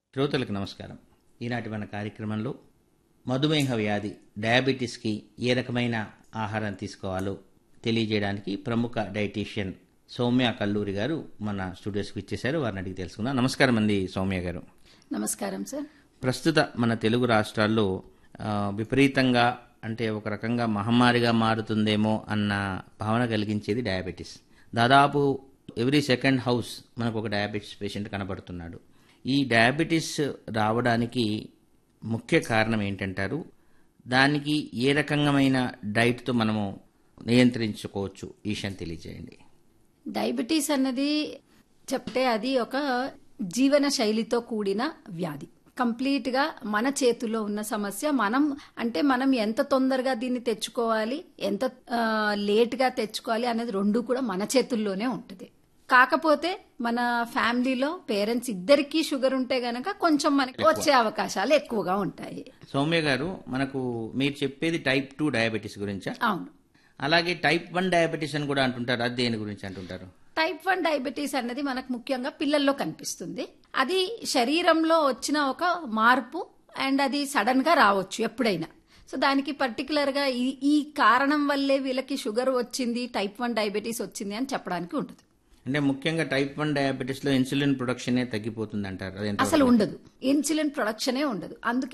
శ్రోతలకు నమస్కారం ఈనాటి మన కార్యక్రమంలో మధుమేహ వ్యాధి డయాబెటీస్కి ఏ రకమైన ఆహారం తీసుకోవాలో తెలియజేయడానికి ప్రముఖ డైటీషియన్ సౌమ్య కల్లూరి గారు మన స్టూడియోస్కి ఇచ్చేశారు వారిని అడిగి తెలుసుకుందాం నమస్కారం అండి సౌమ్య గారు నమస్కారం సార్ ప్రస్తుత మన తెలుగు రాష్ట్రాల్లో ఆ, విపరీతంగా అంటే ఒక రకంగా మహమ్మారిగా మారుతుందేమో అన్న భావన కలిగించేది డయాబెటీస్ దాదాపు ఎవ్రీ సెకండ్ హౌస్ మనకు ఒక డయాబెటీస్ పేషెంట్ కనబడుతున్నాడు ఈ డయాబెటీస్ రావడానికి ముఖ్య కారణం ఏంటంటారు దానికి ఏ రకమైన డైట్తో మనము నియంత్రించుకోవచ్చు ఈ విషయం తెలియజేయండి డయాబెటీస్ అన్నది చెప్తే అది ఒక జీవన శైలితో కూడిన వ్యాధి కంప్లీట్ గా మన చేతుల్లో ఉన్న సమస్య మనం అంటే మనం ఎంత తొందరగా దీన్ని తెచ్చుకోవాలి ఎంత ఆ, లేట్ గా తెచ్చుకోవాలి అనేది రెండు కూడా మన చేతుల్లోనే ఉంటుంది కాకపోతే మన ఫ్యామిలీలో పేరెంట్స్ ఇద్దరికీ షుగర్ ఉంటే గనక కొంచెం మనకి వచ్చే అవకాశాలు ఎక్కువగా ఉంటాయి సౌమ్య గారు మనకు మీరు చెప్పేది టైప్ టూ డయాబెటీస్ గురించా అవును అలాగే టైప్ వన్ డయాబెటీస్ అని కూడా అంటుంటారు అది దేని గురించి అంటుంటారు టైప్ వన్ డయాబెటీస్ అన్నది మనకు ముఖ్యంగా పిల్లల్లో కనిపిస్తుంది అది శరీరంలో వచ్చిన ఒక మార్పు అండ్ అది సడన్ గా రావచ్చు ఎప్పుడైనా సో దానికి పర్టికులర్ గా ఈ ఈ కారణం వల్లే వీళ్ళకి షుగర్ వచ్చింది టైప్ వన్ డయాబెటీస్ వచ్చింది అని చెప్పడానికి ఉండదు అంటే ముఖ్యంగా టైప్ వన్ డయాబెటీస్ లో ఇన్సులిన్ ప్రొడక్షనే తగ్గిపోతుంది అంటారు అది ఎంత అసలు ఉండదు ఇన్సులిన్ ప్రొడక్షనే ఉండదు అందుకే